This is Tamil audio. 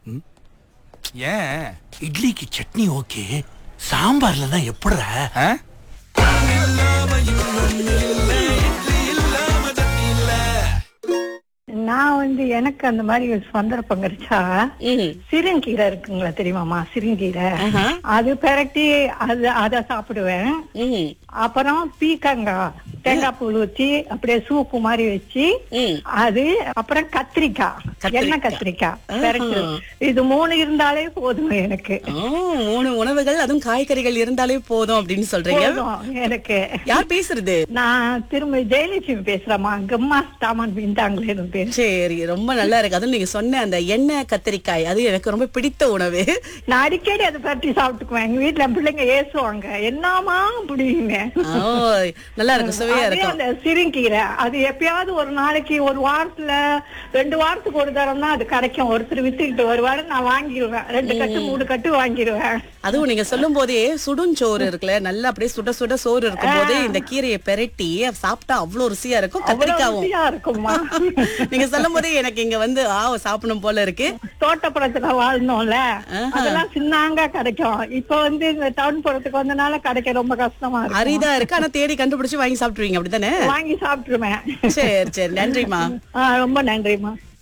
ஏன் இட்லிக்கு சட்னி ஓகே சாம்பார்ல தான் எப்படிடா ஆ? நான் வந்து எனக்கு அந்த மாதிரி ஒரு சந்தர்ப்பம் கிடைச்சா ம். சிறுங்கீரை இருக்குங்களா தெரியுமாமா சிறுங்கீரை ஆஹா. அது பெரட்டி அது அத சாப்பிடுவேன் ம். அப்புறம் பீக்கங்காய் தேங்காய் பூ வச்சு அப்படியே சூப்பு மாதிரி வச்சு ம். அது அப்புறம் கத்திரிக்காய் கத்திரிக்காய். எண்ணெய் கத்திரிக்காய் ஆஹா. பெரட்டு இது மூணு இருந்தாலே போதும் எனக்கு ஆ, மூணு உணவுகள் அதுவும் காய்கறிகள் இருந்தாலே போதும் அப்படின்னு சொல்றீங்க போதும் எனக்கு யார் பேசுறது நான் திரும்ப ஜெயலட்சுமி பேசுறேம்மா கம்மா சாமான் பிந்தாங்களே பேசுறேன் சரி ரொம்ப நல்லா இருக்கு அதுவும் நீங்க சொன்ன அந்த எண்ணெய் கத்திரிக்காய் அது எனக்கு ரொம்ப பிடித்த உணவு நான் அடிக்கடி அதை பரட்டி சாப்பிட்டுக்குவேன் எங்க வீட்டுல பிள்ளைங்க ஏசுவாங்க என்னமா அப்படிங்க ஓ, நல்லா இருக்கும் சுவையா அதே இருக்கும் அந்த சிறுங்கீரை அது எப்பயாவது ஒரு நாளைக்கு ஒரு வாரத்துல ரெண்டு வாரத்துக்கு ஒரு தரம் தான் அது கிடைக்கும் ஒருத்தர் வித்துக்கிட்டு வருவாரு நான் வாங்கிடுவேன் ரெண்டு கட்டு மூணு கட்டு வாங்கிடுவேன் அதுவும் நீங்க சொல்லும் போதே சுடுஞ்சோறு இருக்குல்ல நல்லா அப்படியே சுட சுட சோறு இருக்கும் போதே இந்த கீரையை பெரட்டி சாப்பிட்டா அவ்வளவு ருசியா இருக்கும் அவ்வளவு கத்திரிக்காவும் ருசியா இருக்குமா நீங்க சொல்லும் போதே எனக்கு இங்க வந்து ஆ சாப்பிடணும் போல இருக்கு தோட்டப்புறத்துல வாழ்ந்தோம்ல ஆஹா. அதெல்லாம் சின்னாங்க கிடைக்கும் இப்ப வந்து இந்த டவுன் புறத்துக்கு வந்தனால கிடைக்க ரொம்ப கஷ்டமா இருக்கு அரிதா இருக்கு ஆனா தேடி கண்டுபிடிச்சு வாங்கி சாப்பிட்டுருவீங்க அப்படித்தானே வாங்கி சாப்பிட்டுருவேன் சரி சரி நன்றிமா ஆஹ் ரொம்ப நன்றிமா